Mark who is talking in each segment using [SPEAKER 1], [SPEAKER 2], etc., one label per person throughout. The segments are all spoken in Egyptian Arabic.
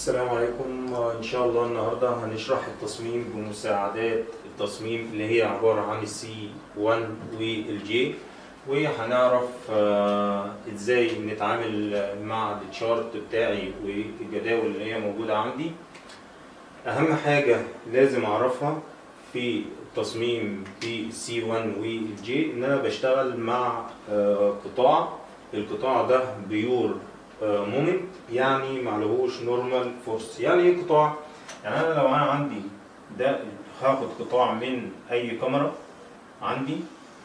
[SPEAKER 1] السلام عليكم ان شاء الله النهارده هنشرح التصميم بمساعدات التصميم اللي هي عباره عن السي 1 والجي وهنعرف آه، ازاي نتعامل مع التشارت بتاعي والجداول اللي هي موجوده عندي اهم حاجه لازم اعرفها في التصميم في السي 1 والجي ان انا بشتغل مع آه، قطاع القطاع ده بيور مومنت يعني معلهوش نورمال فورس يعني ايه قطاع يعني انا لو انا عندي ده هاخد قطاع من اي كاميرا عندي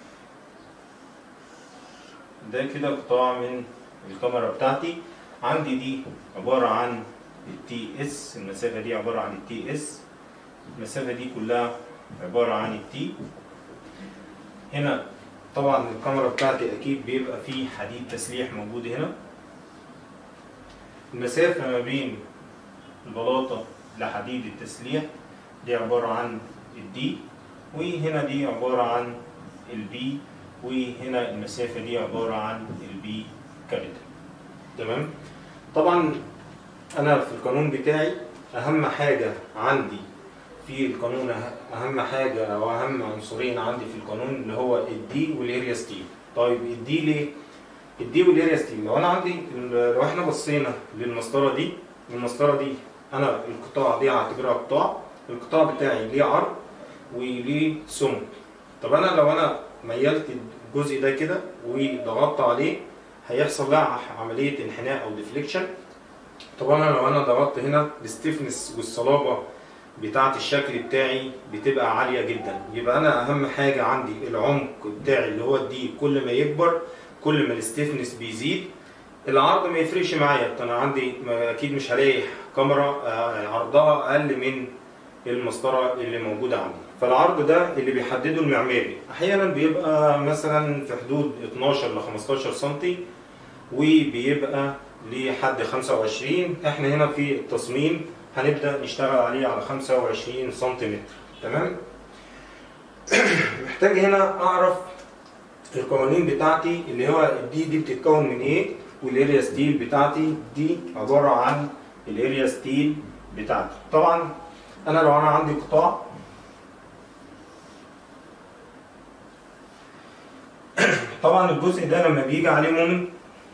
[SPEAKER 1] ده كده قطاع من الكاميرا بتاعتي عندي دي عبارة عن التي اس المسافة دي عبارة عن التي اس المسافة دي كلها عبارة عن التي هنا طبعا الكاميرا بتاعتي اكيد بيبقى فيه حديد تسليح موجود هنا المسافة ما بين البلاطة لحديد التسليح دي عبارة عن الدي وهنا دي عبارة عن البي وهنا المسافة دي عبارة عن البي كابيتال تمام طبعا أنا في القانون بتاعي أهم حاجة عندي في القانون أه- أهم حاجة أو أهم عنصرين عندي في القانون اللي هو الدي والاريا ستيل طيب الدي ليه؟ الدي والاريا ستيل لو انا عندي لو احنا بصينا للمسطره دي المسطره دي انا القطاع دي هعتبرها قطاع القطاع بتاعي ليه عرض وليه سمك طب انا لو انا ميلت الجزء ده كده وضغطت عليه هيحصل لها عمليه انحناء او ديفليكشن طبعا لو انا ضغطت هنا الستيفنس والصلابه بتاعه الشكل بتاعي بتبقى عاليه جدا يبقى انا اهم حاجه عندي العمق بتاعي اللي هو الدي كل ما يكبر كل ما الستيفنس بيزيد العرض ما يفرقش معايا انا عندي ما- اكيد مش هلاقي كاميرا آه، عرضها اقل من المسطره اللي موجوده عندي فالعرض ده اللي بيحدده المعماري احيانا بيبقى مثلا في حدود 12 ل 15 سم وبيبقى لحد 25 احنا هنا في التصميم هنبدا نشتغل عليه على 25 سنتيمتر تمام محتاج هنا اعرف القوانين بتاعتي اللي هو الدي دي بتتكون من ايه والاريا ستيل بتاعتي دي عباره عن الاريا ستيل بتاعتي طبعا انا لو انا عندي قطاع طبعا الجزء ده لما بيجي عليه مومنت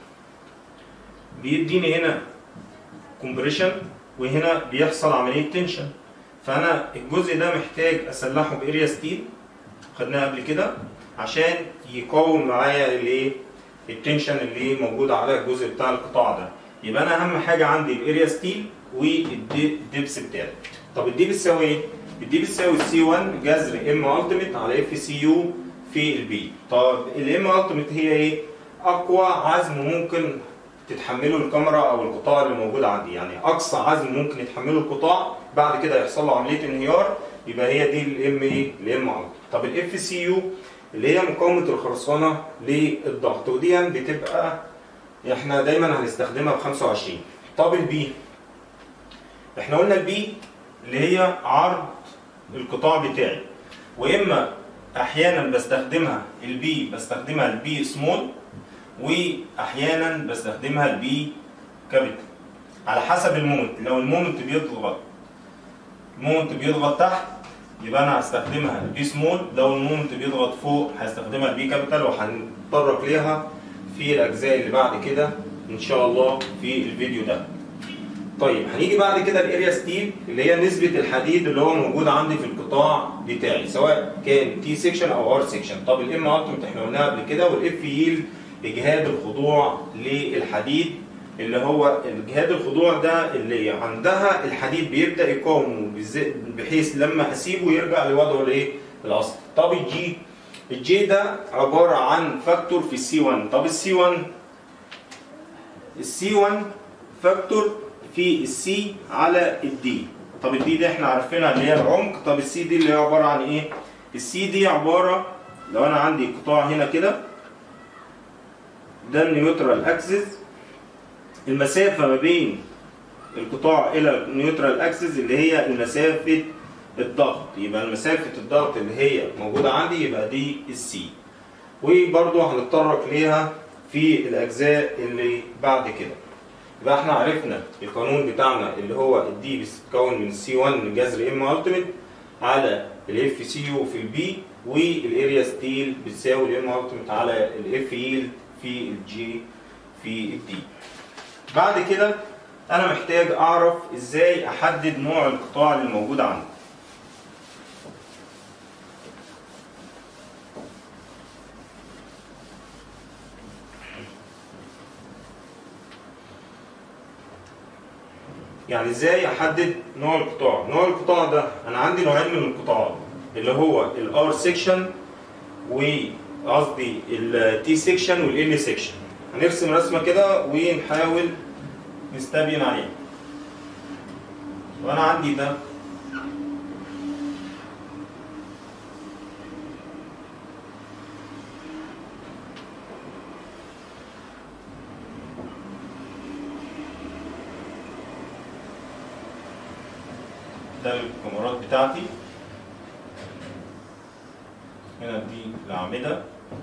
[SPEAKER 1] بيديني هنا كومبريشن وهنا بيحصل عمليه تنشن فانا الجزء ده محتاج اسلحه باريا ستيل خدناها قبل كده عشان يقاوم معايا الايه التنشن اللي موجود على الجزء بتاع القطاع ده يبقى انا اهم حاجه عندي الاريا ستيل والدبس بتاعي طب الدي بتساوي ايه الدي بتساوي السي 1 جذر ام التيميت على اف سي يو في البي طب الام التيميت هي ايه اقوى عزم ممكن تتحمله الكاميرا او القطاع اللي موجود عندي يعني اقصى عزم ممكن يتحمله القطاع بعد كده يحصل له عمليه انهيار يبقى هي دي الام ايه الام التيميت طب الاف سي يو اللي هي مقاومه الخرسانه للضغط ودي بتبقى احنا دايما هنستخدمها ب 25 طب البي احنا قلنا البي اللي هي عرض القطاع بتاعي واما احيانا بستخدمها البي بستخدمها البي سمول واحيانا بستخدمها البي كابيتال على حسب المومنت لو المومنت بيضغط المومنت بيضغط تحت يبقى انا هستخدمها البي سمول لو المومنت بيضغط فوق هستخدمها البي كابيتال وهنتطرق ليها في الاجزاء اللي بعد كده ان شاء الله في الفيديو ده طيب هنيجي بعد كده الاريا ستيل اللي هي نسبه الحديد اللي هو موجود عندي في القطاع بتاعي سواء كان تي سيكشن او ار سيكشن طب الام التيميت احنا قلناها قبل كده والاف ييلد اجهاد الخضوع للحديد اللي هو الجهاد الخضوع ده اللي عندها الحديد بيبدا يقاومه بز- بحيث لما اسيبه يرجع لوضعه الايه الاصلي طب الجي الجي ده عباره عن فاكتور في السي 1 طب السي 1 السي 1 فاكتور في السي على الدي طب الدي دي احنا عارفينها اللي هي العمق طب السي دي اللي هي عباره عن ايه السي دي عباره لو انا عندي قطاع هنا كده ده النيوترال اكسس المسافه ما بين القطاع الى النيوترال اكسس اللي هي مسافه الضغط يبقى مسافه الضغط اللي هي موجوده عندي يبقى دي السي وبرضه هنتطرق ليها في الاجزاء اللي بعد كده يبقى احنا عرفنا القانون بتاعنا اللي هو الدي بيتكون من سي 1 جذر ام التيميت على الاف سي يو في البي والاريا ستيل بتساوي الام التيميت على الاف ييلد في الجي في الدي بعد كده انا محتاج اعرف ازاي احدد نوع القطاع اللي موجود عندي يعني ازاي احدد نوع القطاع نوع القطاع ده انا عندي نوعين من القطاعات اللي هو الار سيكشن وقصدي التي سيكشن والال سيكشن هنرسم رسمه كده ونحاول نستبين عليها وانا عندي ده ده الكاميرات بتاعتي هنا دي الأعمدة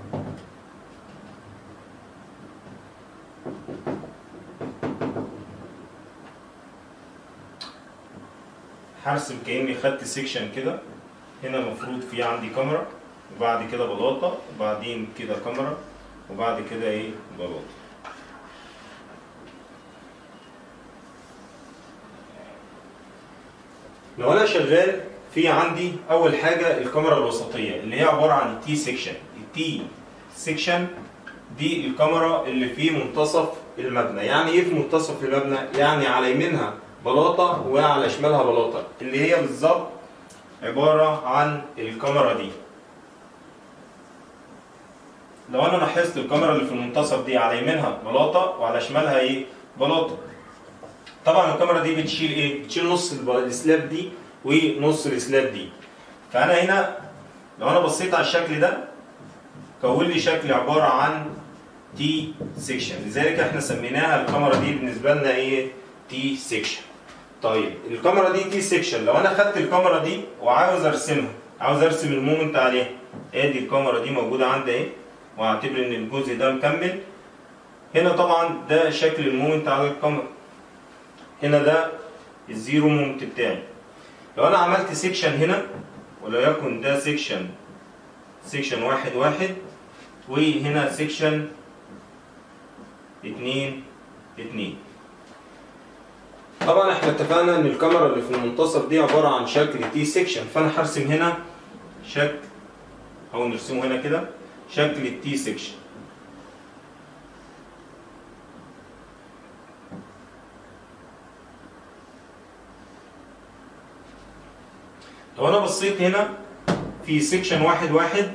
[SPEAKER 1] هرسم كأني خدت سيكشن كده هنا المفروض في عندي كاميرا وبعد كده بلاطة وبعدين كده كاميرا وبعد كده ايه بلاطة لو انا شغال في عندي اول حاجه الكاميرا الوسطيه اللي هي عباره عن التي سيكشن التي سيكشن دي الكاميرا اللي في منتصف المبنى يعني ايه في منتصف المبنى يعني على يمينها بلاطه وعلى شمالها بلاطه اللي هي بالظبط عباره عن الكاميرا دي لو انا لاحظت الكاميرا اللي في المنتصف دي على يمينها بلاطه وعلى شمالها ايه بلاطه طبعا الكاميرا دي بتشيل ايه بتشيل نص الب- السلاب دي ونص السلاب دي فانا هنا لو انا بصيت على الشكل ده كون لي شكل عباره عن تي سيكشن لذلك احنا سميناها الكاميرا دي بالنسبه لنا ايه تي سيكشن طيب الكاميرا دي تي سيكشن لو انا خدت الكاميرا دي وعاوز ارسمها عاوز ارسم المومنت عليها ادي الكاميرا دي موجوده عندي اهي واعتبر ان الجزء ده مكمل هنا طبعا ده شكل المومنت على الكاميرا هنا ده الزيرو مومنت بتاعي لو انا عملت سيكشن هنا ولو يكن ده سيكشن سيكشن واحد واحد وهنا سيكشن اتنين اتنين طبعا احنا اتفقنا ان الكاميرا اللي في المنتصف دي عبارة عن شكل تي سيكشن فانا هرسم هنا شكل او نرسمه هنا كده شكل التي سيكشن لو انا بصيت هنا في سيكشن واحد واحد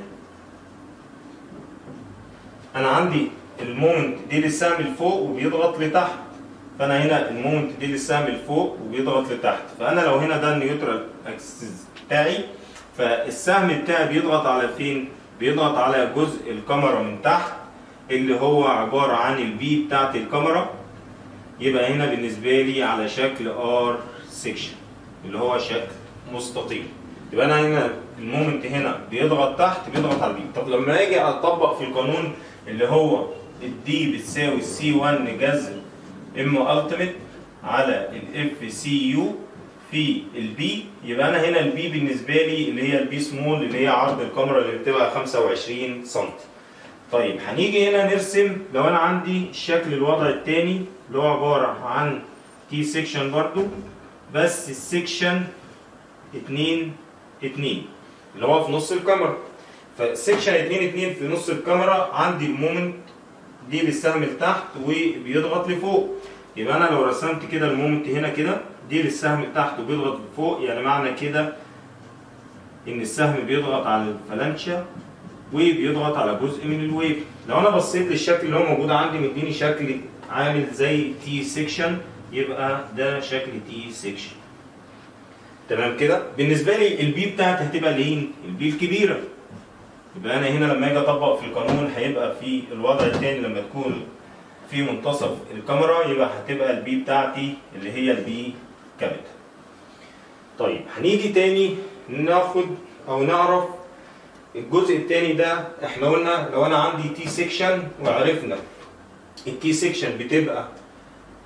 [SPEAKER 1] انا عندي المومنت دي للسهم لفوق وبيضغط لتحت فانا هنا المومنت دي للسهم لفوق وبيضغط لتحت فانا لو هنا ده النيوترال اكسس بتاعي فالسهم بتاعي بيضغط على فين بيضغط على جزء الكاميرا من تحت اللي هو عبارة عن البي بتاعت الكاميرا يبقى هنا بالنسبة لي على شكل ار سيكشن اللي هو شكل مستطيل يبقى انا هنا المومنت هنا بيضغط تحت بيضغط على البي طب لما اجي اطبق في القانون اللي هو الدي بتساوي سي 1 جذر ام التيميت على الاف سي يو في البي يبقى انا هنا البي بالنسبه لي اللي هي البي سمول اللي هي عرض الكاميرا اللي بتبقى 25 سم طيب هنيجي هنا نرسم لو انا عندي الشكل الوضع الثاني اللي هو عباره عن تي سيكشن برضو بس السيكشن 2 2 اللي هو في نص الكاميرا فسيكشن 2 2 في نص الكاميرا عندي المومنت دي للسهم لتحت وبيضغط لفوق يبقى انا لو رسمت كده المومنت هنا كده دي للسهم لتحت وبيضغط لفوق يعني معنى كده ان السهم بيضغط على الفلانشا وبيضغط على جزء من الويف لو انا بصيت للشكل اللي هو موجود عندي مديني شكل عامل زي تي سيكشن يبقى ده شكل تي سيكشن تمام كده بالنسبه لي البي بتاعتي هتبقى لين البي الكبيره يبقى انا هنا لما اجي اطبق في القانون هيبقى في الوضع الثاني لما تكون في منتصف الكاميرا يبقى هتبقى البي بتاعتي اللي هي البي كابيتال طيب هنيجي تاني ناخد او نعرف الجزء الثاني ده احنا قلنا لو انا عندي تي سيكشن وعرفنا التي سيكشن بتبقى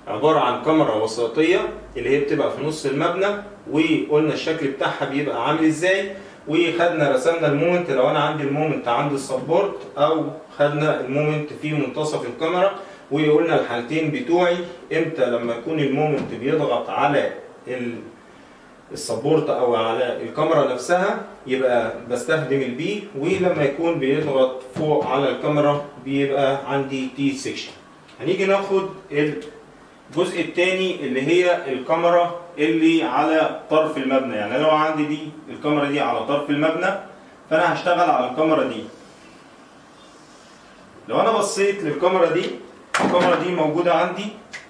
[SPEAKER 1] عباره عن كاميرا وسطيه اللي هي بتبقى في نص المبنى وقلنا الشكل بتاعها بيبقى عامل ازاي وخدنا رسمنا المومنت لو انا عندي المومنت عند السبورت او خدنا المومنت في منتصف الكاميرا وقلنا الحالتين بتوعي امتى لما يكون المومنت بيضغط على ال- السبورت او على الكاميرا نفسها يبقى بستخدم البي ولما يكون بيضغط فوق على الكاميرا بيبقى عندي تي سيكشن هنيجي ناخد الجزء الثاني اللي هي الكاميرا اللي على طرف المبنى يعني لو عندي دي الكاميرا دي على طرف المبنى فانا هشتغل على الكاميرا دي لو انا بصيت للكاميرا دي الكاميرا دي موجوده عندي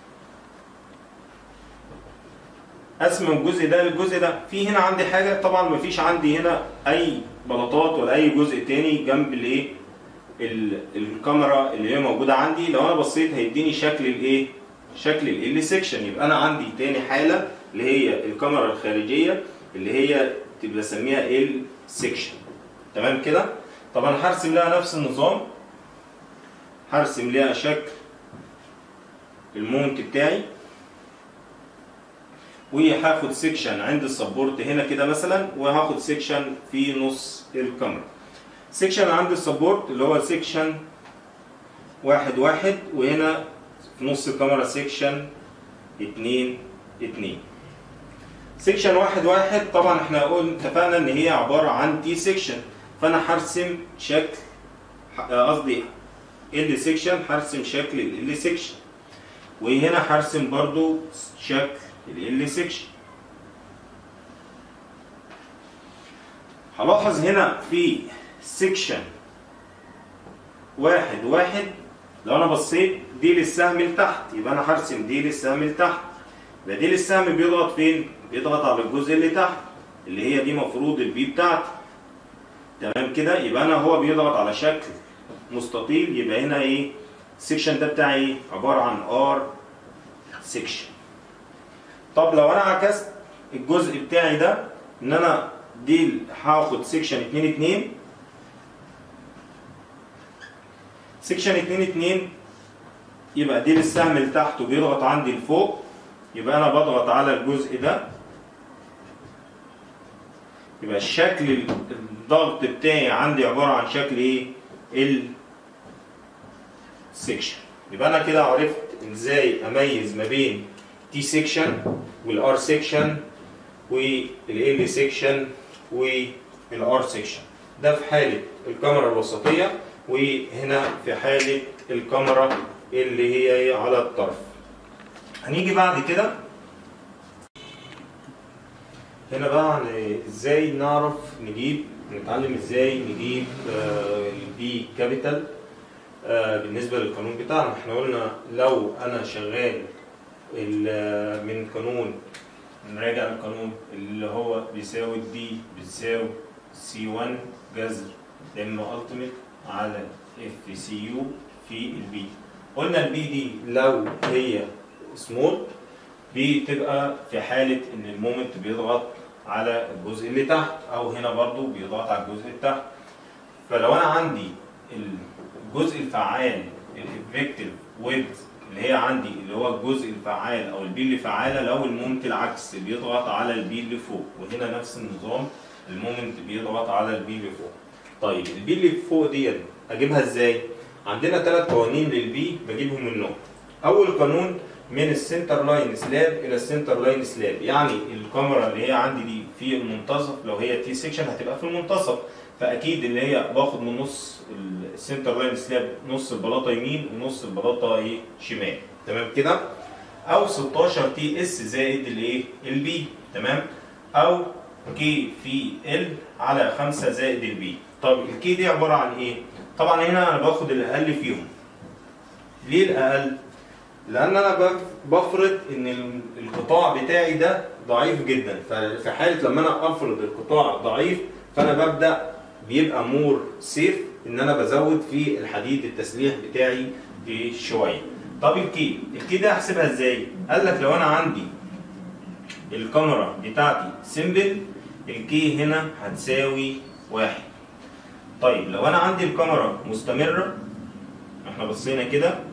[SPEAKER 1] قسم الجزء ده للجزء ده في هنا عندي حاجه طبعا مفيش عندي هنا اي بلاطات ولا اي جزء تاني جنب الايه ال- الكاميرا اللي هي موجوده عندي لو انا بصيت هيديني شكل الايه شكل ال سيكشن يبقى انا عندي تاني حاله اللي هي الكاميرا الخارجيه اللي هي تبقى بسميها ال سيكشن تمام كده طبعا هرسم لها نفس النظام هرسم لها شكل المونت بتاعي وهاخد سيكشن عند السبورت هنا كده مثلا وهاخد سيكشن في نص الكاميرا سيكشن عند السبورت اللي هو سيكشن واحد واحد وهنا في نص الكاميرا سيكشن اتنين اتنين سيكشن واحد واحد طبعا احنا قلنا اتفقنا ان هي عبارة عن تي سيكشن فانا هرسم شكل آه، قصدي ال سيكشن هرسم شكل ال سيكشن وهنا هرسم برضو شكل ال سيكشن هلاحظ هنا في سيكشن واحد واحد لو انا بصيت دي للسهم لتحت يبقى انا هرسم دي للسهم لتحت يبقى دي للسهم بيضغط فين؟ بيضغط على الجزء اللي تحت اللي هي دي مفروض البي بتاعتي تمام كده يبقى انا هو بيضغط على شكل مستطيل يبقى هنا ايه؟ السكشن ده بتاعي ايه؟ عباره عن ار سكشن طب لو انا عكست الجزء بتاعي ده ان انا دي هاخد سكشن 2 2 سكشن 2 2 يبقى دي للسهم لتحت وبيضغط عندي لفوق يبقى انا بضغط على الجزء ده يبقى الشكل الضغط بتاعي عندي عباره عن شكل ايه ال سيكشن يبقى انا كده عرفت ازاي اميز ما بين تي سيكشن والار سيكشن والال سيكشن والار سيكشن ده في حاله الكاميرا الوسطيه وهنا في حاله الكاميرا اللي هي على الطرف هنيجي بعد كده هنا بقى عن ازاي نعرف نجيب نتعلم ازاي نجيب البي كابيتال بالنسبه للقانون بتاعنا احنا قلنا لو انا شغال ال- من قانون نراجع القانون اللي هو بيساوي دي بتساوي سي 1 جذر ام التيميت على اف سي يو في البي قلنا البي دي لو هي سمول بتبقى في حالة إن المومنت بيضغط على الجزء اللي تحت أو هنا برضو بيضغط على الجزء اللي تحت فلو أنا عندي الجزء الفعال الإفكتيف ويد اللي هي عندي اللي هو الجزء الفعال أو البي اللي فعالة لو المومنت العكس بيضغط على البي اللي فوق وهنا نفس النظام المومنت بيضغط على البي اللي فوق طيب البي اللي فوق ديت أجيبها إزاي؟ عندنا ثلاث قوانين للبي بجيبهم منهم أول قانون من السنتر لاين سلاب الى السنتر لاين سلاب يعني الكاميرا اللي هي عندي دي في المنتصف لو هي تي سيكشن هتبقى في المنتصف فاكيد اللي هي باخد من نص السنتر لاين سلاب نص البلاطه يمين ونص البلاطه ايه شمال تمام كده او 16 تي اس زائد الايه البي تمام او كي في ال على 5 زائد البي طب الكي دي عباره عن ايه طبعا هنا انا باخد الاقل فيهم ليه الاقل لان انا بف- بفرض ان ال- القطاع بتاعي ده ضعيف جدا ففي حاله لما انا افرض القطاع ضعيف فانا ببدا بيبقى مور سيف ان انا بزود في الحديد التسليح بتاعي شويه طب الكي الكي ده احسبها ازاي قال لك لو انا عندي الكاميرا بتاعتي سيمبل الكي هنا هتساوي واحد طيب لو انا عندي الكاميرا مستمره احنا بصينا كده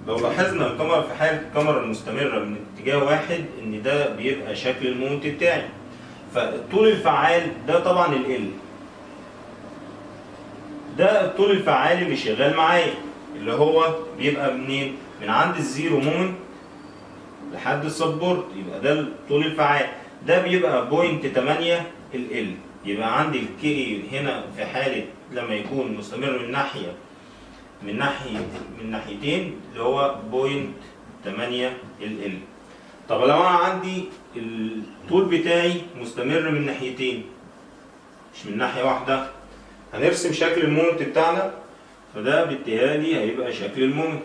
[SPEAKER 1] لو لاحظنا الكاميرا في حاله الكاميرا المستمره من اتجاه واحد ان ده بيبقى شكل المونت بتاعي فالطول الفعال ده طبعا ال ده الطول الفعال اللي شغال معايا اللي هو بيبقى منين من عند الزيرو مومنت لحد السبورت يبقى ده الطول الفعال ده بيبقى بوينت 8 ال ال يبقى عندي الكي هنا في حاله لما يكون مستمر من ناحيه من ناحيه من ناحيتين اللي هو بوينت 8 ال ال طب لو انا عندي الطول بتاعي مستمر من ناحيتين مش من ناحيه واحده هنرسم شكل المومنت بتاعنا فده بالتالي هيبقى شكل المومنت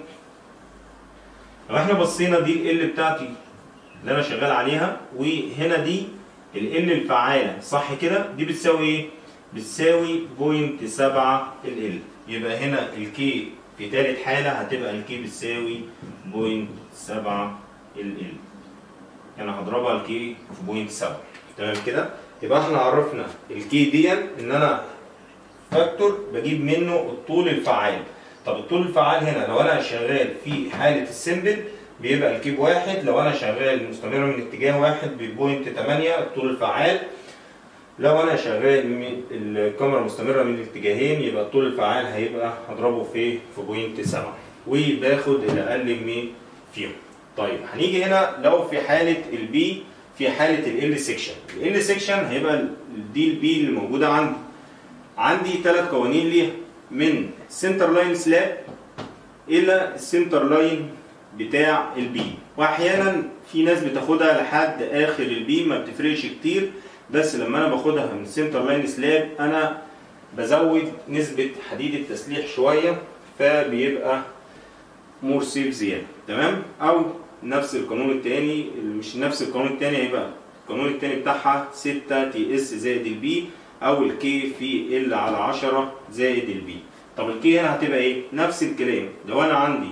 [SPEAKER 1] لو احنا بصينا دي ال بتاعتي اللي انا شغال عليها وهنا دي ال الفعاله صح كده دي بتساوي ايه بتساوي بوينت سبعة ال ال يبقى هنا الكي في تالت حاله هتبقى الكي بتساوي بوينت سبعة ال ال يعني هضربها الكي في بوينت سبعة تمام كده يبقى احنا عرفنا الكي دي ان انا فاكتور بجيب منه الطول الفعال طب الطول الفعال هنا لو انا شغال في حاله السمبل بيبقى الكيب واحد لو انا شغال مستمر من اتجاه واحد ببوينت 8 الطول الفعال لو انا شغال من الكاميرا مستمره من الاتجاهين يبقى الطول الفعال هيبقى هضربه في في بوينت 7 وباخد الاقل من فيهم طيب هنيجي هنا لو في حاله البي في حاله ال سيكشن ال سيكشن هيبقى دي البي اللي موجوده عندي عندي ثلاث قوانين ليها من سنتر لاين سلاب الى السنتر لاين بتاع البي واحيانا في ناس بتاخدها لحد اخر البي ما بتفرقش كتير بس لما انا باخدها من سنتر لاين سلاب انا بزود نسبة حديد التسليح شوية فبيبقى مور سيف زيادة تمام او نفس القانون التاني مش نفس القانون التاني هيبقى القانون التاني بتاعها 6 تي اس زائد البي او الكي في ال على 10 زائد البي طب الكي هنا هتبقى ايه نفس الكلام لو انا عندي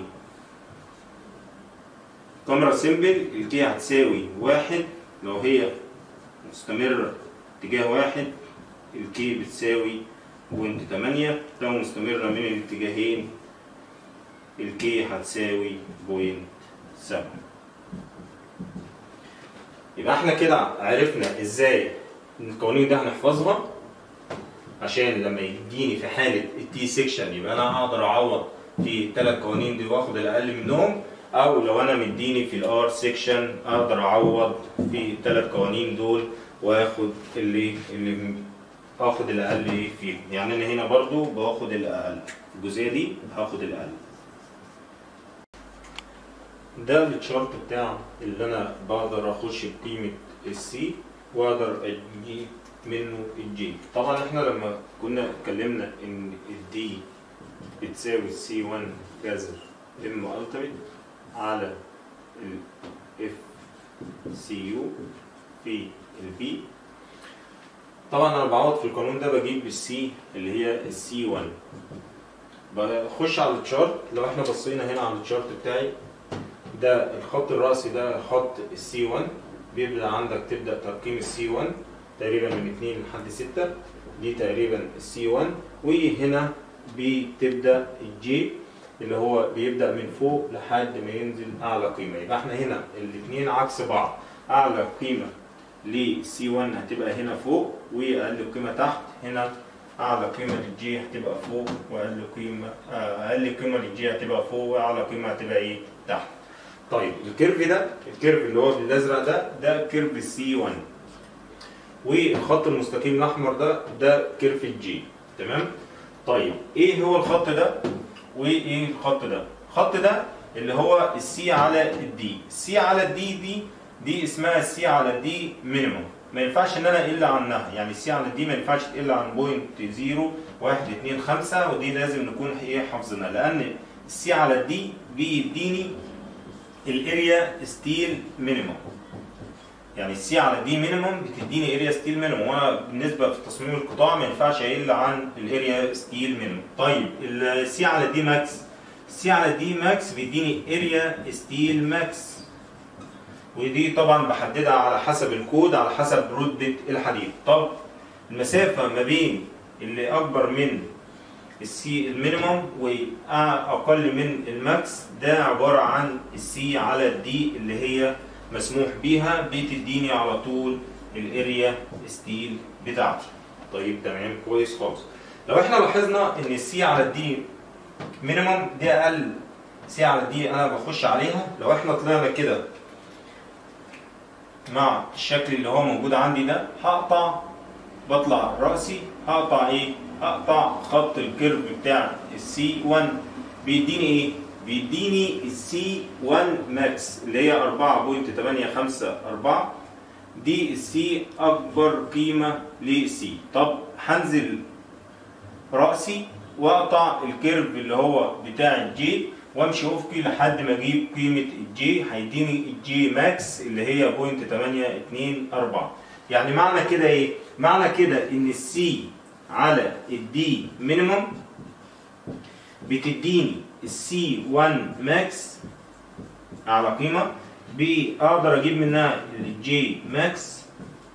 [SPEAKER 1] كاميرا سيمبل الكي هتساوي واحد لو هي مستمرة اتجاه واحد الكي بتساوي بوينت تمانية لو مستمرة من الاتجاهين الكي هتساوي بوينت سبعة يبقى احنا كده عرفنا ازاي القوانين دي هنحفظها عشان لما يديني في حالة التي سيكشن يبقى انا هقدر اعوض في الثلاث قوانين دي واخد الاقل منهم او لو انا مديني في الار سيكشن اقدر اعوض في الثلاث قوانين دول واخد اللي اللي اخد الاقل فيهم يعني انا هنا برضو باخد الاقل الجزئيه دي هاخد الاقل ده التشارت بتاع اللي انا بقدر اخش بقيمه السي واقدر اجيب منه الجي طبعا احنا لما كنا اتكلمنا ان الدي بتساوي سي 1 جذر ام التيميت على ال اف سي يو في البي طبعا انا بعوض في القانون ده بجيب السي اللي هي السي 1 بخش على التشارت لو احنا بصينا هنا على التشارت بتاعي ده الخط الرأسي ده خط السي 1 بيبدأ عندك تبدأ ترقيم السي 1 تقريبا من 2 لحد 6 دي تقريبا السي 1 وهنا بتبدأ الجي اللي هو بيبدأ من فوق لحد ما ينزل أعلى قيمة يبقى احنا هنا الاثنين عكس بعض أعلى قيمة للسي 1 هتبقى هنا فوق وأقل قيمة تحت هنا أعلى قيمة للجي هتبقى فوق وأقل قيمة أقل قيمة للجي هتبقى فوق وأعلى قيمة هتبقى إيه تحت طيب الكيرف ده الكيرف اللي هو بالازرق ده ده كيرف السي 1 والخط المستقيم الاحمر ده ده كيرف الجي تمام طيب ايه هو الخط ده وايه الخط ده الخط ده اللي هو السي على الدي السي على الدي دي دي اسمها السي على الدي مينيموم ما ينفعش ان انا اقل عنها يعني السي على الدي ما ينفعش تقل عن بوينت 0 1 2 5 ودي لازم نكون ايه حافظينها لان السي على الدي بيديني الاريا ستيل مينيموم يعني السي على دي مينيموم بتديني اريا ستيل مينيموم وانا بالنسبه في تصميم القطاع ما ينفعش اقل عن الاريا ستيل مينيموم طيب السي على دي ماكس السي على دي ماكس بيديني اريا ستيل ماكس ودي طبعا بحددها على حسب الكود على حسب رتبه الحديد طب المسافه ما بين اللي اكبر من السي المينيمم واقل من الماكس ده عباره عن السي على الدي اللي هي مسموح بيها بتديني على طول الاريا ستيل بتاعتي طيب تمام كويس خالص لو احنا لاحظنا ان السي على الدي مينيمم دي اقل سي على الدي انا بخش عليها لو احنا طلعنا كده مع الشكل اللي هو موجود عندي ده هقطع بطلع راسي هقطع ايه هقطع خط الكيرف بتاع السي 1 بيديني ايه بيديني السي 1 ماكس اللي هي 4.854 دي السي اكبر قيمه للسي طب هنزل راسي واقطع الكيرف اللي هو بتاع الجي وامشي افقي لحد ما اجيب قيمه الجي هيديني الجي ماكس اللي هي 0.824 يعني معنى كده ايه معنى كده ان السي على الدي مينيمم بتديني السي 1 ماكس اعلى قيمه بقدر اجيب منها الجي ماكس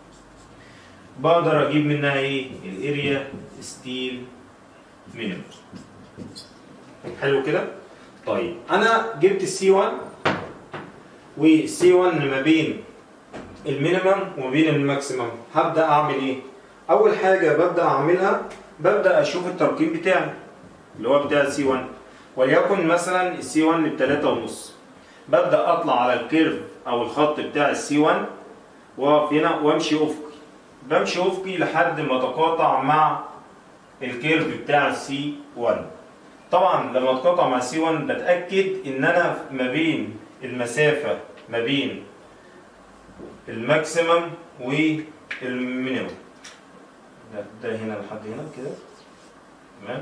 [SPEAKER 1] بقدر اجيب منها ايه الاريا ستيل مينيمم حلو كده طيب انا جبت السي 1 والسي 1 ما بين المينيمم وما بين الماكسيمم هبدا اعمل ايه اول حاجه ببدا اعملها ببدا اشوف الترقيم بتاعي اللي هو بتاع السي 1 وليكن مثلا السي 1 ب 3 ونص ببدا اطلع على الكيرف او الخط بتاع السي 1 واقف هنا وامشي افقي بمشي افقي لحد ما اتقاطع مع الكيرف بتاع السي 1 طبعا لما اتقاطع مع السي 1 بتاكد ان انا ما بين المسافه ما بين الماكسيمم والمينيمم ده, ده هنا لحد هنا كده تمام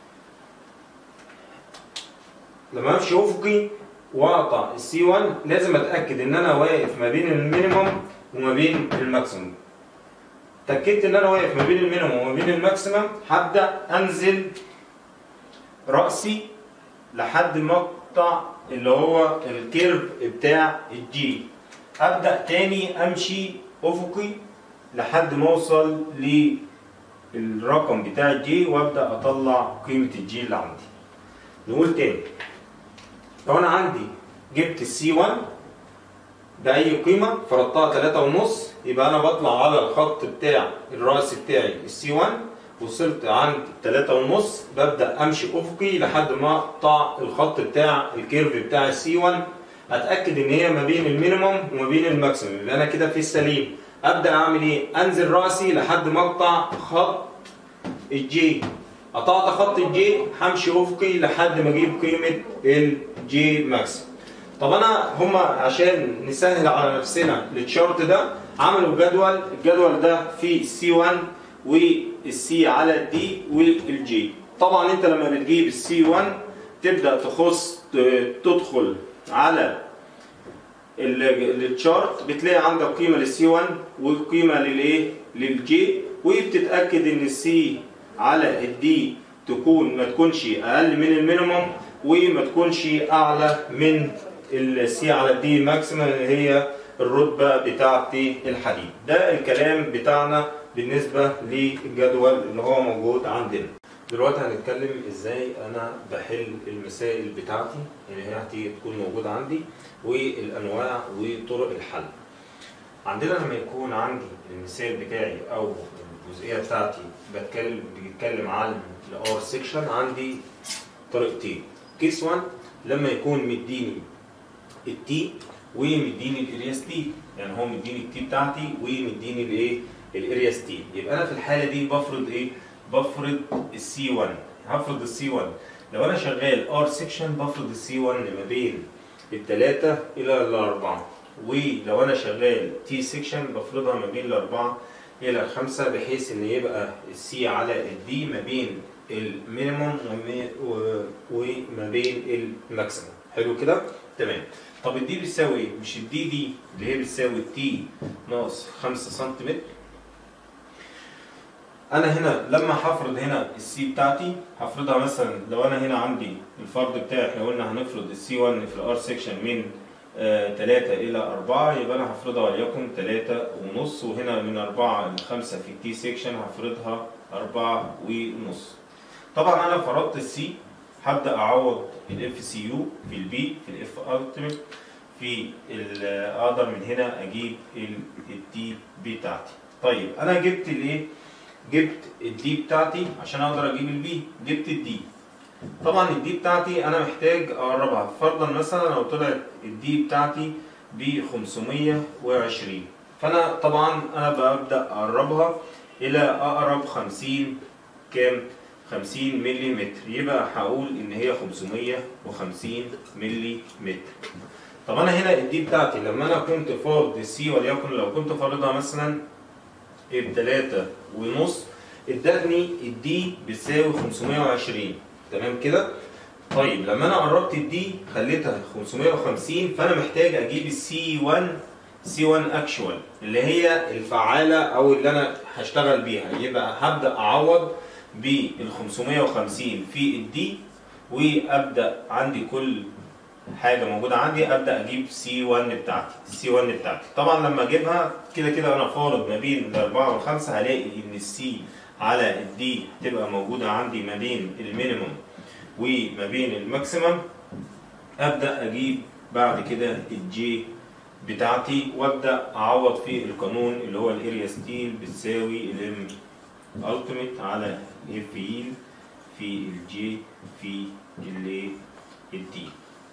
[SPEAKER 1] لما امشي افقي واقطع السي 1 لازم اتاكد ان انا واقف ما بين المينيمم وما بين الماكسيمم اتاكدت ان انا واقف ما بين المينيمم وما بين الماكسيمم هبدا انزل راسي لحد ما اقطع اللي هو الكيرف بتاع الجي ابدا تاني امشي افقي لحد ما اوصل للرقم بتاع الجي وابدا اطلع قيمه الجي اللي عندي نقول تاني لو انا عندي جبت السي 1 باي قيمه فرضتها 3 ونص يبقى انا بطلع على الخط بتاع الراس بتاعي السي 1 وصلت عند 3 ونص ببدا امشي افقي لحد ما اقطع الخط بتاع الكيرف بتاع السي 1 اتاكد ان هي ما بين المينيمم وما بين الماكسيمم يبقى انا كده في السليم ابدا اعمل ايه انزل راسي لحد ما اقطع خط الجي قطعت خط الجي همشي افقي لحد ما اجيب قيمه الجي ماكس طب انا هما عشان نسهل على نفسنا التشارت ده عملوا جدول الجدول ده فيه السي 1 والسي على الدي والجي طبعا انت لما بتجيب السي 1 تبدا تخص تدخل على التشارت بتلاقي عندك قيمه للسي 1 وقيمه للايه للجي وبتتاكد ان السي على الدي تكون ما تكونش اقل من المينيموم وما تكونش اعلى من السي على الدي ماكسيمم اللي هي الرتبه بتاعه الحديد ده الكلام بتاعنا بالنسبه للجدول اللي هو موجود عندنا دلوقتي هنتكلم ازاي انا بحل المسائل بتاعتي اللي هي هتيجي تكون موجوده عندي والانواع وطرق الحل عندنا لما يكون عندي المثال بتاعي او الجزئيه بتاعتي بتكلم بيتكلم عن الار سيكشن عندي طريقتين كيس 1 لما يكون مديني التي ومديني الاريا ستي يعني هو مديني التي بتاعتي ومديني الايه الاريا ستي يبقى انا في الحاله دي بفرض ايه بفرض السي 1 هفرض السي 1 لو انا شغال ار سيكشن بفرض السي 1 ما بين الثلاثة إلى الأربعة ولو أنا شغال تي سيكشن بفرضها ما بين الأربعة إلى الخمسة بحيث إن يبقى السي على الدي ما بين المينيموم وما بين الماكسيموم حلو كده؟ تمام طب الدي بتساوي ايه؟ مش الدي دي اللي هي بتساوي تي ناقص 5 سنتيمتر انا هنا لما هفرض هنا السي بتاعتي هفرضها مثلا لو انا هنا عندي الفرض بتاعي احنا قلنا هنفرض السي 1 في الار سيكشن من 3 الى 4 يبقى انا هفرضها وليكن 3 ونص وهنا من 4 ل 5 في التي سيكشن هفرضها 4 ونص طبعا انا فرضت السي هبدا اعوض الاف سي يو في البي في الاف التيميت في ال- اقدر من هنا اجيب الدي بتاعتي طيب انا جبت الايه جبت الدي بتاعتي عشان اقدر اجيب البي جبت الدي طبعا الدي بتاعتي انا محتاج اقربها فرضا مثلا لو طلعت الدي بتاعتي ب 520 فانا طبعا انا ببدا اقربها الى اقرب 50 كام 50 ملي متر يبقى هقول ان هي 550 ملي متر طب انا هنا الدي بتاعتي لما انا كنت فارض السي وليكن لو كنت فارضها مثلا بتلاتة ونص ادتني الدي بتساوي 520 تمام كده طيب لما انا قربت الدي خليتها 550 فانا محتاج اجيب السي 1 سي 1 اكشوال اللي هي الفعاله او اللي انا هشتغل بيها يبقى هبدا اعوض بال 550 في الدي وابدا عندي كل حاجه موجوده عندي ابدا اجيب سي 1 بتاعتي السي 1 بتاعتي طبعا لما اجيبها كده كده انا فارض ما بين الاربعه والخمسه هلاقي ان السي على الدي تبقى موجوده عندي ما بين المينيموم وما بين الماكسيمم ابدا اجيب بعد كده الجي بتاعتي وابدا اعوض في القانون اللي هو الاريا ستيل بتساوي الام التيميت على اف يل في الجي في الايه الدي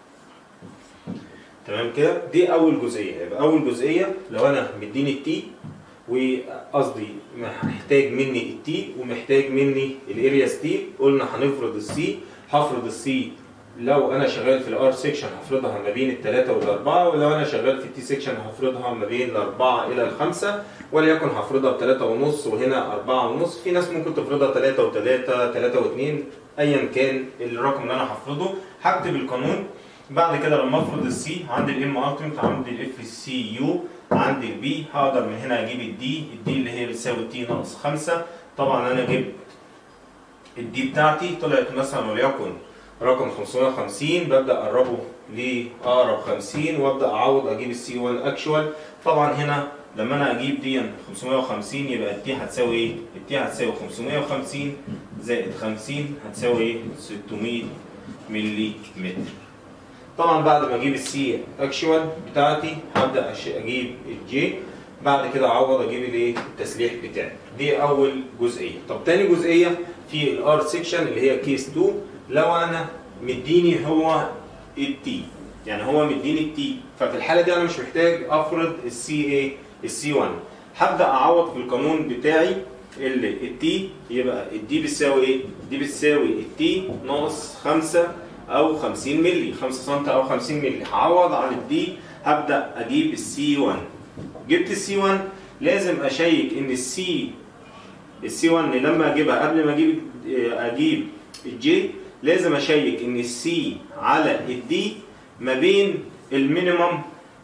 [SPEAKER 1] تمام كده دي اول جزئيه يبقى اول جزئيه لو انا مديني التي وقصدي محتاج مني التي ومحتاج مني الاريا ستيل قلنا هنفرض السي هفرض السي لو انا شغال في الار سيكشن هفرضها ما بين الثلاثة والأربعة ولو أنا شغال في التي سيكشن هفرضها ما بين الأربعة إلى الخمسة وليكن هفرضها بثلاثة ونص وهنا أربعة ونص في ناس ممكن تفرضها ثلاثة وثلاثة ثلاثة واثنين أيا كان الرقم اللي أنا هفرضه هكتب القانون بعد كده لما افرض السي عندي الام التيمت عندي الاف سي يو عندي البي هقدر من هنا اجيب الدي الدي اللي هي بتساوي تي ناقص 5 طبعا انا جبت الدي بتاعتي طلعت مثلا وليكن رقم 550 ببدا اقربه لاقرب 50 وابدا اعوض اجيب السي 1 اكشوال طبعا هنا لما انا اجيب دي 550 يبقى التي هتساوي ايه؟ التي هتساوي 550 زائد 50 هتساوي ايه؟ 600 ملي متر طبعا بعد ما اجيب السي اكشوال بتاعتي هبدا أش- اجيب الجي بعد كده اعوض اجيب الايه التسليح بتاعي دي اول جزئيه طب تاني جزئيه في الار سيكشن اللي هي كيس 2 لو انا مديني هو التي يعني هو مديني التي ففي الحاله دي انا مش محتاج افرض السي ايه السي 1 هبدا اعوض في القانون بتاعي اللي التي يبقى الدي بتساوي ايه دي بتساوي التي ناقص 5 او 50 مللي 5 سم او 50 مللي هعوض عن الدي هبدا اجيب السي 1 جبت السي 1 لازم اشيك ان السي السي 1 لما اجيبها قبل ما اجيب اجيب الجي لازم اشيك ان السي على الدي ما بين المينيمم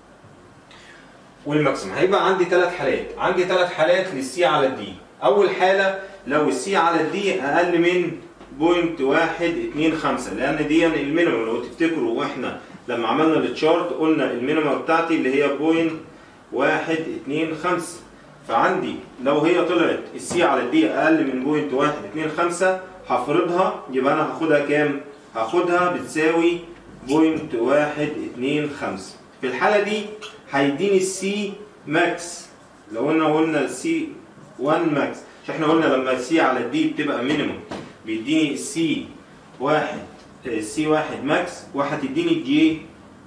[SPEAKER 1] والماكسيمم هيبقى عندي ثلاث حالات عندي ثلاث حالات للسي على الدي اول حاله لو السي على الدي اقل من بوينت واحد اتنين خمسة لان دي المينيمم لو تفتكروا واحنا لما عملنا التشارت قلنا المينيمم بتاعتي اللي هي بوينت واحد اتنين خمسة فعندي لو هي طلعت السي على الدي اقل من بوينت واحد اتنين خمسة هفرضها يبقى انا هاخدها كام؟ هاخدها بتساوي بوينت واحد اتنين خمسة في الحالة دي هيديني السي ماكس لو قلنا قلنا السي 1 ماكس مش احنا قلنا لما السي على الدي بتبقى مينيموم بيديني السي واحد السي واحد ماكس وهتديني الجي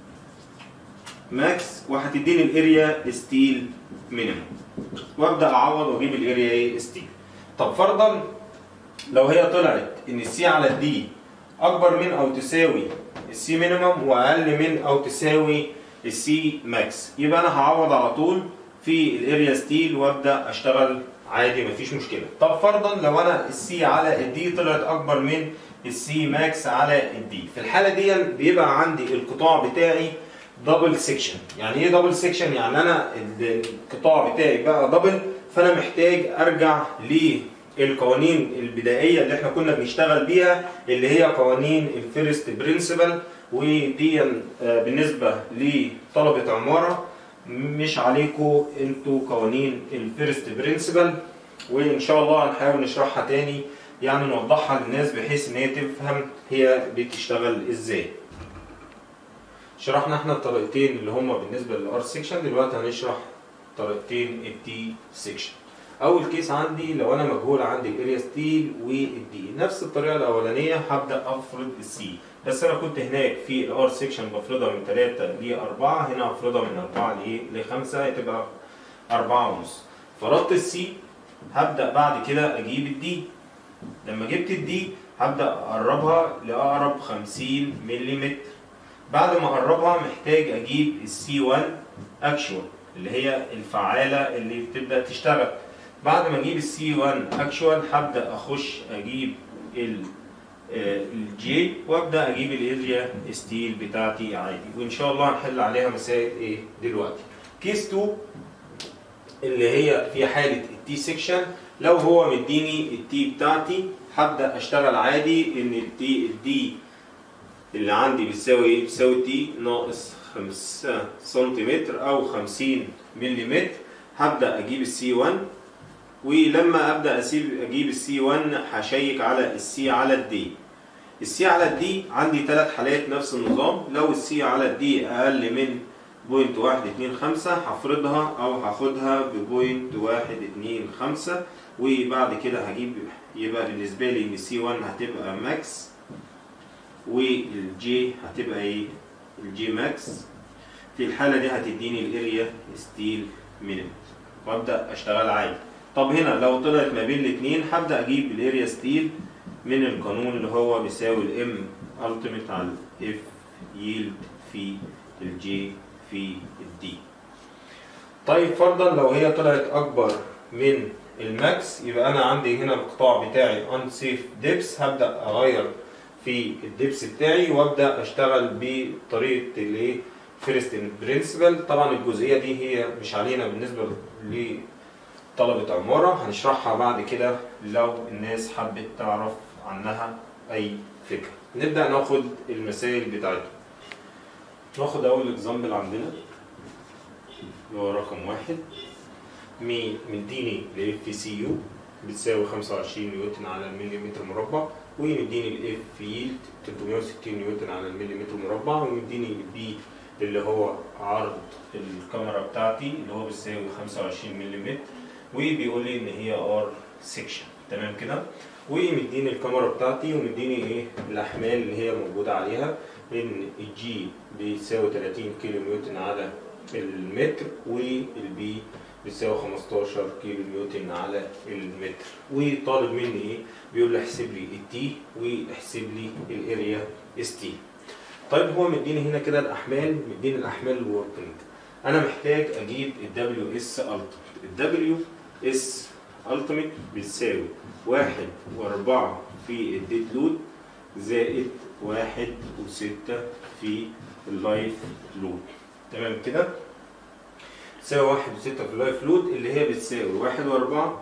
[SPEAKER 1] ماكس وهتديني الاريا ستيل مينيموم وابدا اعوض واجيب الاريا ايه ستيل طب فرضا لو هي طلعت ان السي على الدي اكبر من او تساوي السي مينيمم واقل من او تساوي السي ماكس يبقى انا هعوض على طول في الاريا ستيل وابدا اشتغل عادي مفيش مشكله طب فرضا لو انا السي على الدي طلعت اكبر من السي ماكس على الدي في الحاله دي بيبقى عندي القطاع بتاعي دبل سيكشن يعني ايه دبل سيكشن يعني انا القطاع بتاعي بقى دبل فانا محتاج ارجع للقوانين البدائيه اللي احنا كنا بنشتغل بيها اللي هي قوانين الفيرست برنسبل ودي آه، بالنسبه لطلبه عماره مش عليكم انتوا قوانين الفيرست برنسبل وان شاء الله هنحاول نشرحها تاني يعني نوضحها للناس بحيث ان هي تفهم هي بتشتغل ازاي شرحنا احنا الطريقتين اللي هما بالنسبه للار سيكشن دلوقتي هنشرح طريقتين التي سيكشن اول كيس عندي لو انا مجهول عندي الاريا ستيل والدي نفس الطريقه الاولانيه هبدا افرض السي بس انا كنت هناك في الار سيكشن بفرضها من 3 ل 4 هنا هفرضها من 4 ل 5 هتبقى 4 ونص فرضت السي هبدا بعد كده اجيب الدي لما جبت الدي هبدا اقربها لاقرب 50 ملم بعد ما اقربها محتاج اجيب السي 1 اكشوال اللي هي الفعاله اللي بتبدا تشتغل بعد ما اجيب السي 1 اكشوال هبدا اخش اجيب ال الجي وابدا اجيب الاريا ستيل بتاعتي عادي وان شاء الله هنحل عليها مسائل ايه دلوقتي كيس 2 اللي هي في حاله التي سيكشن لو هو مديني التي بتاعتي هبدا اشتغل عادي ان التي الدي اللي عندي بتساوي ايه بتساوي تي ناقص 5 سنتيمتر او 50 ملم هبدا اجيب السي 1 ولما ابدا اسيب اجيب السي 1 هشيك على السي على الدي السي على الدي عندي ثلاث حالات نفس النظام لو السي على الدي اقل من بوينت واحد اتنين خمسة هفرضها او هاخدها ببوينت واحد اتنين خمسة وبعد كده هجيب يبقى بالنسبة لي ان السي 1 هتبقى ماكس والجي هتبقى ايه الجي ماكس في الحالة دي هتديني الاريا ستيل مينيمم وابدا اشتغل عادي طب هنا لو طلعت ما بين الاثنين هبدا اجيب الاريا ستيل من القانون اللي هو بيساوي الام التيميت على الاف ييلد في الجي في الدي طيب فرضا لو هي طلعت اكبر من الماكس يبقى انا عندي هنا القطاع بتاعي unsafe ديبس هبدا اغير في الدبس بتاعي وابدا اشتغل بطريقه الايه فيرست برنسبل طبعا الجزئيه دي هي مش علينا بالنسبه لطلبه عماره هنشرحها بعد كده لو الناس حبت تعرف عنها اي فكره نبدا ناخد المسائل بتاعتها ناخد اول اكزامبل عندنا اللي هو رقم واحد مي مديني الاف سي يو بتساوي 25 نيوتن على المليمتر مربع ومديني الاف ييلد 360 نيوتن على المليمتر مربع ومديني البي اللي هو عرض الكاميرا بتاعتي اللي هو بيساوي 25 ملم وبيقول لي ان هي ار سيكشن تمام كده ومديني الكاميرا بتاعتي ومديني ايه الاحمال اللي هي موجوده عليها ان الجي بيساوي 30 كيلو نيوتن على المتر والبي بيساوي 15 كيلو نيوتن على المتر وطالب مني ايه بيقول لي احسب لي التي واحسب لي الاريا اس تي طيب هو مديني هنا كده الاحمال مديني الاحمال الوركينج انا محتاج اجيب الدبليو اس التيميت الدبليو اس التيميت بتساوي واحد واربعة في الديد لود زائد واحد وستة في اللايف لود تمام كده تساوي واحد وستة في اللايف لود اللي هي بتساوي واحد واربعة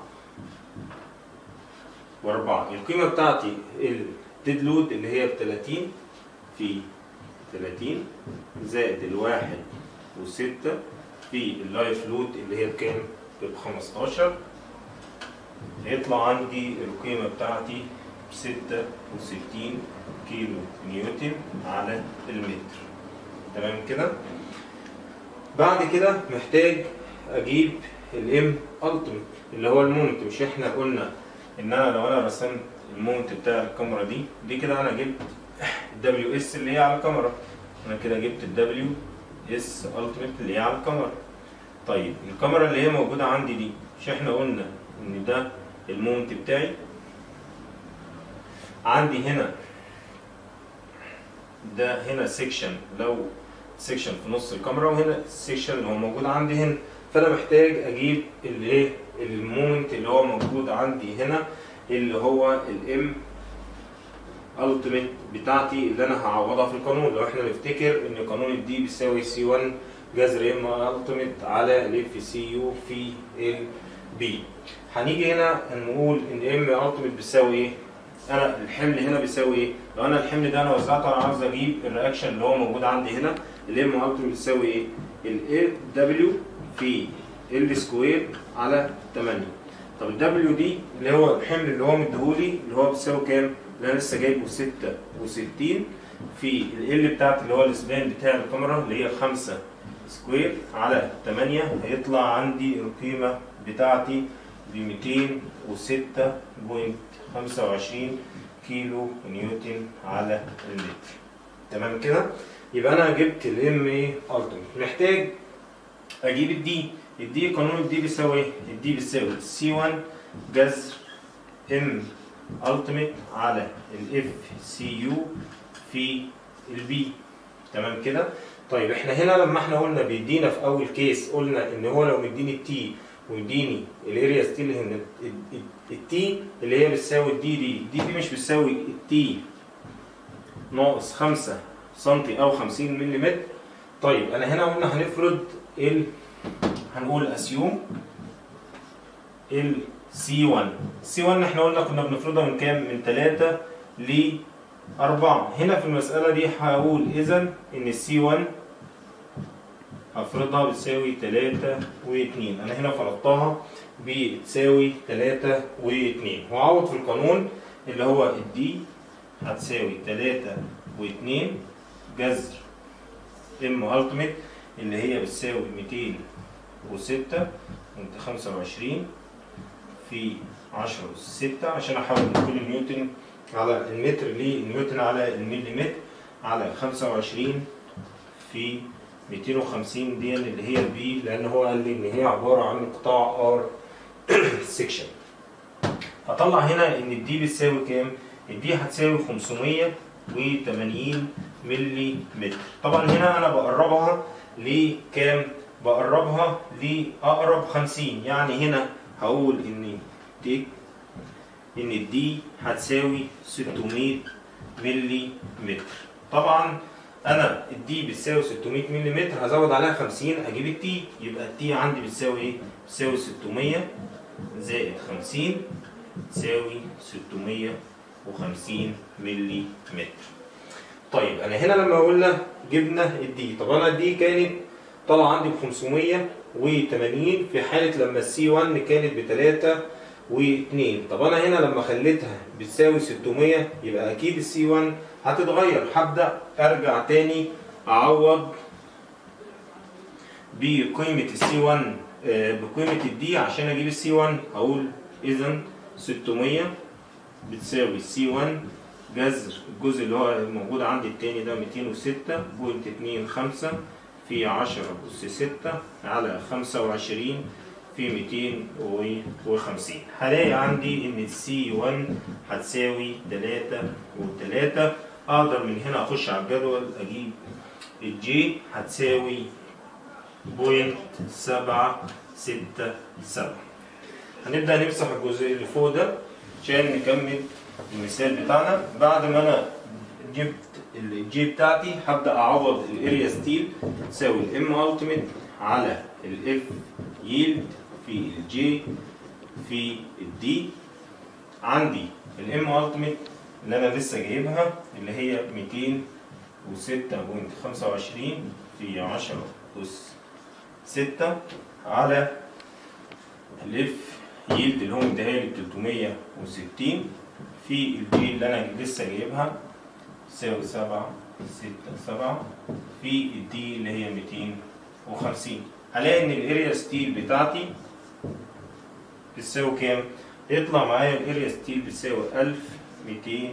[SPEAKER 1] واربعة القيمة بتاعتي الديد لود اللي هي بتلاتين في 30 زائد الواحد وستة في اللايف لود اللي هي بكام؟ ب 15 هيطلع عندي القيمة بتاعتي ب 66 كيلو نيوتن على المتر تمام كده؟ بعد كده محتاج اجيب الام التيميت اللي هو المومنت مش احنا قلنا ان انا لو انا رسمت المومنت بتاع الكاميرا دي دي كده انا جبت الدبليو اس اللي هي على الكاميرا انا كده جبت الدبليو اس التيميت اللي هي على الكاميرا طيب الكاميرا اللي هي موجوده عندي دي مش احنا قلنا ان ده المومنت بتاعي عندي هنا ده هنا سيكشن لو سيكشن في نص الكاميرا وهنا السيكشن اللي هو موجود عندي هنا فانا محتاج اجيب الايه المومنت اللي هو موجود عندي هنا اللي هو الام التيميت بتاعتي اللي انا هعوضها في القانون لو احنا نفتكر ان قانون الدي بيساوي سي 1 جذر ام التيميت على الاف سي يو في ال بي هنيجي هنا نقول ان ام التيميت بيساوي ايه انا الحمل هنا بيساوي ايه لو انا الحمل ده انا وزعته انا عاوز اجيب الرياكشن اللي هو موجود عندي هنا الام التيميت بيساوي ايه ال دبليو في ال سكوير على 8 طب الدبليو دي اللي هو الحمل اللي هو مديهولي اللي هو بيساوي كام؟ اللي انا لسه جايبه 66 في ال بتاعت اللي هو السبان بتاع الكاميرا اللي هي 5 سكوير على 8 هيطلع عندي القيمة بتاعتي ب 206.25 كيلو نيوتن على المتر تمام كده؟ يبقى انا جبت الام اي التيميت محتاج اجيب الدي الدي قانون الدي بيساوي ايه؟ الدي بيساوي سي 1 جذر ام التيميت على الاف سي يو في البي تمام كده؟ طيب احنا هنا لما احنا قلنا بيدينا في اول كيس قلنا ان هو لو مديني التي ويديني الاريا ستيل هنا التي اللي هي بتساوي الدي دي الدي دي مش بتساوي التي ناقص 5 سنتي او 50 ملم طيب انا هنا قلنا هنفرض ال هنقول اسيوم ال سي 1 سي 1 احنا قلنا كنا بنفرضها من كام من 3 ل 4 هنا في المسألة دي هقول إذا إن السي 1 هفرضها بتساوي 3 و2 أنا هنا فرضتها بتساوي 3 و2 وأعوض في القانون اللي هو الدي هتساوي 3 و2 جذر ام التيميت اللي هي بتساوي 206 وانت 25 في 10 أس 6 عشان احول من كل نيوتن على المتر لنيوتن على المليمتر على 25 في 250 دي اللي هي البي لان هو قال لي ان هي عباره عن قطاع ار سيكشن هطلع هنا ان الدي بتساوي كام؟ الدي هتساوي 580 ملي متر طبعا هنا انا بقربها لكام؟ بقربها لاقرب 50 يعني هنا هقول ان تيك ان الدي هتساوي 600 ملي متر طبعا انا الدي بتساوي 600 ملي متر هزود عليها 50 اجيب التي يبقى التي عندي بتساوي ايه بتساوي 600 زائد 50 تساوي 650 ملي متر طيب انا هنا لما قلنا جبنا الدي طب انا الدي كانت طالعه عندي ب 580 في حاله لما السي 1 كانت ب 3 و2 طب انا هنا لما خليتها بتساوي 600 يبقى اكيد السي 1 هتتغير هبدا ارجع تاني اعوض بقيمه السي 1 بقيمه الدي عشان اجيب السي 1 هقول اذا 600 بتساوي سي 1 جذر الجزء اللي هو موجود عندي التاني ده 206.25 في 10 أس 6 على 25 في 250 هلاقي عندي ان السي 1 هتساوي 3 و3 اقدر من هنا اخش على الجدول اجيب الجي هتساوي بوينت سبعة ستة سبعة هنبدأ نمسح الجزء اللي فوق ده عشان نكمل المثال بتاعنا بعد ما انا جبت الجي بتاعتي هبدأ اعوض الاريا ستيل تساوي الام التيميت على الاف ييلد في الجي في الدي عندي الام التيميت اللي انا لسه جايبها اللي هي 206.25 في 10 اس 6 على الاف ييلد اللي هو مديها لي 360 في الجي اللي انا لسه جايبها تساوي 7 6 7 في الدي اللي هي 250 هلاقي ان الاريا ستيل بتاعتي بتساوي كام؟ يطلع معايا الاريا ستيل بتساوي 1200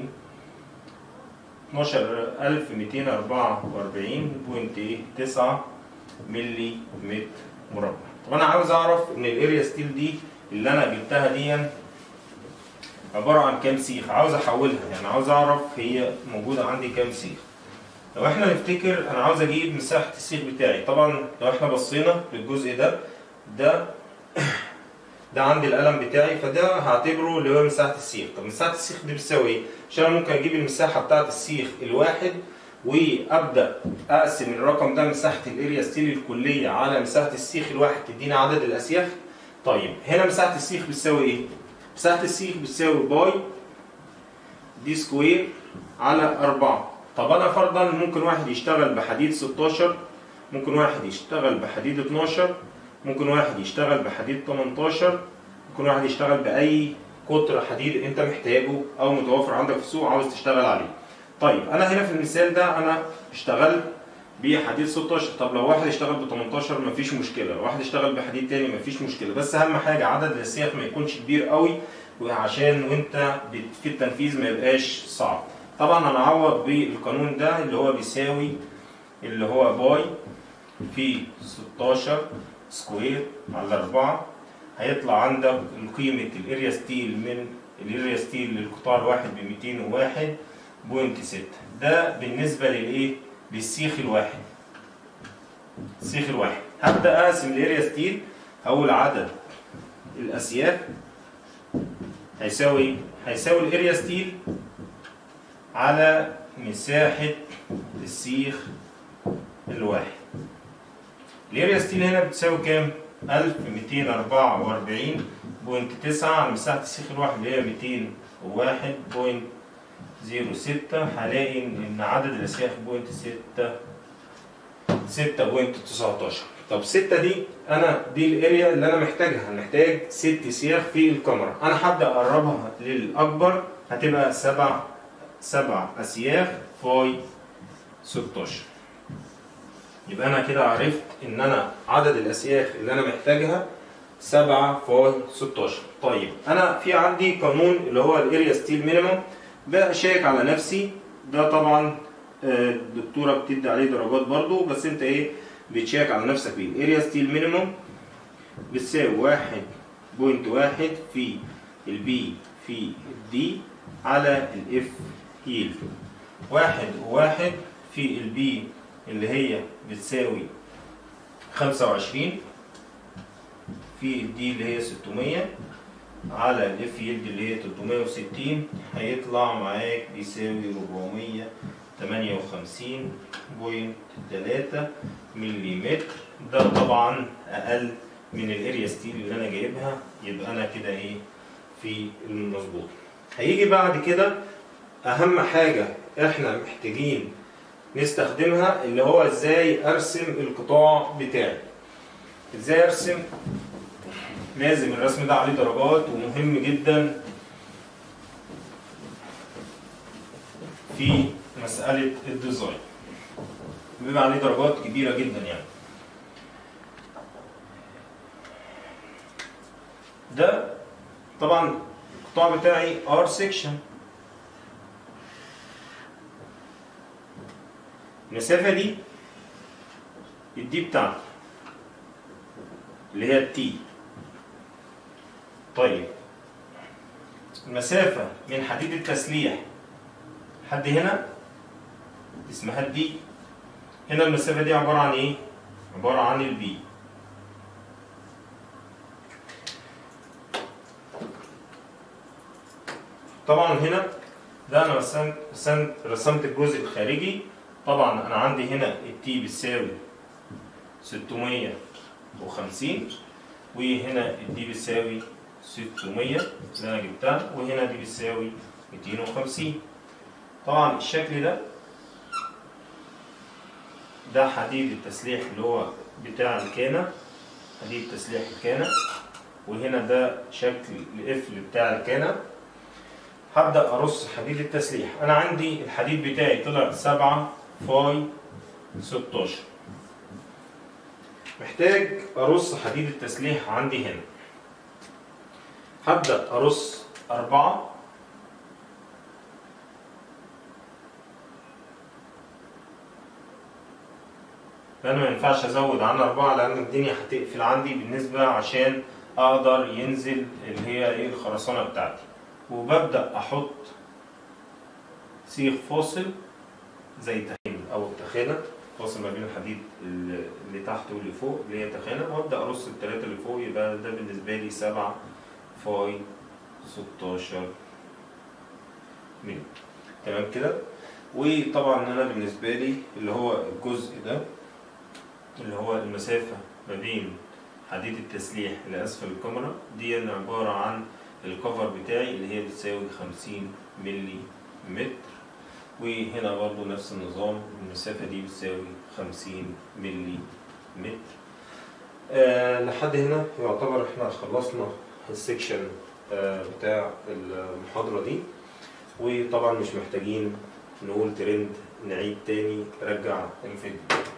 [SPEAKER 1] 12244.9 ملي متر مربع طب انا عاوز اعرف ان الاريا ستيل دي اللي انا جبتها دي عباره عن كام سيخ عاوز احولها يعني عاوز اعرف هي موجوده عندي كام سيخ لو احنا نفتكر انا عاوز اجيب مساحه السيخ بتاعي طبعا لو احنا بصينا للجزء ده ده ده عندي القلم بتاعي فده هعتبره اللي هو مساحه السيخ طب مساحه السيخ دي بتساوي ايه عشان انا ممكن اجيب المساحه بتاعه السيخ الواحد وابدا اقسم الرقم ده مساحه الاريا ستيل الكليه على مساحه السيخ الواحد تديني عدد الاسياخ طيب هنا مساحه السيخ بتساوي ايه مساحه السيخ بتساوي باي دي سكوير على 4 طب انا فرضا ممكن واحد يشتغل بحديد 16 ممكن واحد يشتغل بحديد 12 ممكن واحد يشتغل بحديد 18 كل واحد يشتغل باي قطر حديد انت محتاجه او متوفر عندك في السوق عاوز تشتغل عليه طيب انا هنا في المثال ده انا اشتغلت بحديد 16 طب لو واحد اشتغل ب 18 مفيش مشكله لو واحد اشتغل بحديد تاني مفيش مشكله بس اهم حاجه عدد الاسياخ ما يكونش كبير قوي وعشان وانت بت- في التنفيذ ما يبقاش صعب طبعا هنعوض بالقانون ده اللي هو بيساوي اللي هو باي في 16 سكوير على 4 هيطلع عندك قيمة الاريا ستيل من الاريا ستيل للقطاع الواحد ب 201 بوينت 6 ده بالنسبة للايه؟ للسيخ الواحد السيخ الواحد هبدأ أقسم الاريا ستيل أول عدد الأسياخ هيساوي هيساوي الاريا ستيل على مساحة السيخ الواحد الاريا ستيل هنا بتساوي كام؟ 1244.9 على مساحة السيخ الواحد اللي هي 201.06 هلاقي ان عدد الاسياخ بوينت 6 6.19 طب 6 دي انا دي الاريا اللي انا محتاجها محتاج 6 سياخ في الكاميرا انا هبدا اقربها للاكبر هتبقى 7 7 اسياخ فاي 16 يبقى انا كده عرفت ان انا عدد الاسياخ اللي انا محتاجها 7 فاي 16 طيب انا في عندي قانون اللي هو الاريا ستيل مينيمم بشيك على نفسي ده طبعا آه، الدكتوره بتدي عليه درجات برضو بس انت ايه بتشيك على نفسك بيه الاريا ستيل مينيمم بتساوي واحد بوينت واحد في البي في الدي على الاف يلد واحد وواحد في البي اللي هي بتساوي خمسة وعشرين في الدي اللي هي ستمية على الاف يلد اللي هي تلتمية وستين هيطلع معاك بيساوي ربعمية تمانية وخمسين بوينت تلاتة مليمتر ده طبعا أقل من الاريا ستيل اللي أنا جايبها يبقى أنا كده إيه في المظبوط هيجي بعد كده أهم حاجة إحنا محتاجين نستخدمها اللي هو ازاي ارسم القطاع بتاعي ازاي ارسم لازم الرسم ده عليه درجات ومهم جدا في مسألة الديزاين بيبقى عليه درجات كبيرة جدا يعني ده طبعا القطاع بتاعي ار سيكشن المسافة دي الدي بتاعته اللي هي التي طيب المسافة من حديد التسليح لحد هنا اسمها الدي هنا المسافة دي عبارة عن ايه؟ عبارة عن البي طبعا هنا ده انا رسمت رسمت رسمت الجزء الخارجي طبعا انا عندي هنا التي بتساوي 650 وهنا الدي بتساوي 600 اللي انا جبتها وهنا دي بتساوي 250 طبعا الشكل ده ده حديد التسليح اللي هو بتاع الكانة حديد تسليح الكانة وهنا ده شكل القفل بتاع الكانة هبدأ أرص حديد التسليح أنا عندي الحديد بتاعي طلع 7 فاي 16 محتاج أرص حديد التسليح عندي هنا هبدأ أرص أربعة لأن ما ينفعش أزود عن أربعة لأن الدنيا هتقفل عندي بالنسبة عشان أقدر ينزل اللي هي إيه الخرسانة بتاعتي وببدأ أحط سيخ فاصل زي تخين أو التخانة فاصل ما بين الحديد اللي اللي تحت واللي فوق اللي هي تخانة وأبدأ أرص التلاتة اللي فوق يبقى ده بالنسبة لي سبعة فاي ستاشر ملي تمام كده وطبعا أنا بالنسبة لي اللي هو الجزء ده اللي هو المسافة ما بين حديد التسليح لأسفل الكاميرا دي أنا عبارة عن الكفر بتاعي اللي هي بتساوي 50 ملي متر وهنا برضو نفس النظام المسافة دي بتساوي 50 ملي متر آه لحد هنا يعتبر احنا خلصنا السكشن آه، بتاع المحاضرة دي وطبعا مش محتاجين نقول ترند نعيد تاني رجع الفيديو